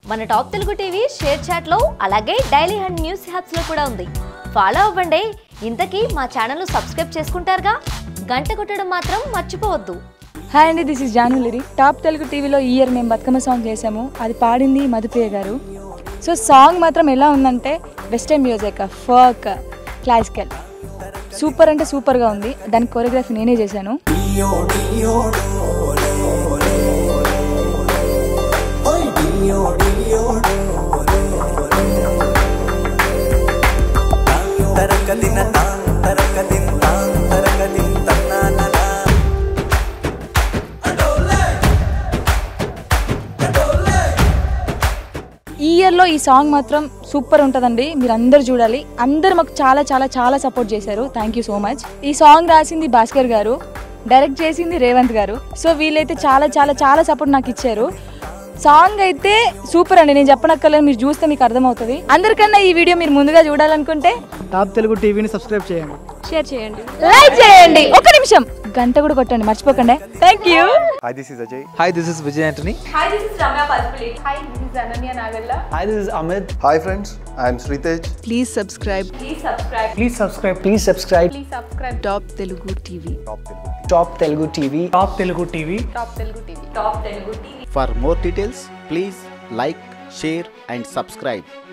మన top Telugu TV share చాట్లో అలాగే డైలీ హండ్ న్యూస్ హ్యాప్స్లో కూడా ఉంది ఫాలో అవ్వండి ఇంతకీ మా ఛానల్ను సబ్స్క్రైబ్ చేసుకుంటారుగా గంట కొట్టడం మాత్రం మర్చిపోవద్దు హాయ్ అండి this is Janu Lyri Top Telugu టీవీలో ఈ ఇయర్ మేము బతుకమ్మ సాంగ్ చేసాము అది పాడింది మధుప్రియ గారు సో సాంగ్ మాత్రం ఎలా ఉందంటే వెస్టర్న్ మ్యూజిక్ ఫర్క్ క్లాసికల్ సూపర్ అంటే సూపర్గా ఉంది దాని కొరియోగ్రఫీ నేనే చేశాను తరకదిన తాం తరకదిన్ తాం తరకదిన్ తన్నాననా ఈ ఇయర్లో ఈ సాంగ్ మాత్రం సూపర్ ఉంటుందండి మీరు అందరు చూడాలి అందరు మాకు చాలా చాలా చాలా సపోర్ట్ చేశారు థ్యాంక్ యూ సో మచ్ ఈ సాంగ్ రాసింది భాస్కర్ గారు డైరెక్ట్ చేసింది రేవంత్ గారు సో వీళ్ళైతే చాలా చాలా చాలా సపోర్ట్ నాకు ఇచ్చారు సాంగ్ అయితే సూపర్ అండి నేను చెప్పనక్కర్లేదు మీరు చూస్తే మీకు అర్థమవుతుంది అందరికన్నా ఈ వీడియో మీరు ముందుగా చూడాలనుకుంటే టాప్ తెలుగు టీవీని సబ్స్క్రైబ్ చేయండి షేర్ చేయండి లైక్ చేయండి ఒక నిమిషం గంట కూడా కొట్టండి మర్చిపోకండి thank you Hi, this is Ajay. Hi, this is Vijay Anthony. Hi, this is Amit. Hi, friends. I am Sritej. Please subscribe Please subscribe. Please subscribe please subscribe Please subscribe. Top Telugu TV. Top Telugu TV Top Telugu TV Top Telugu TV. Top Telugu TV. For more details, please like, share, and subscribe.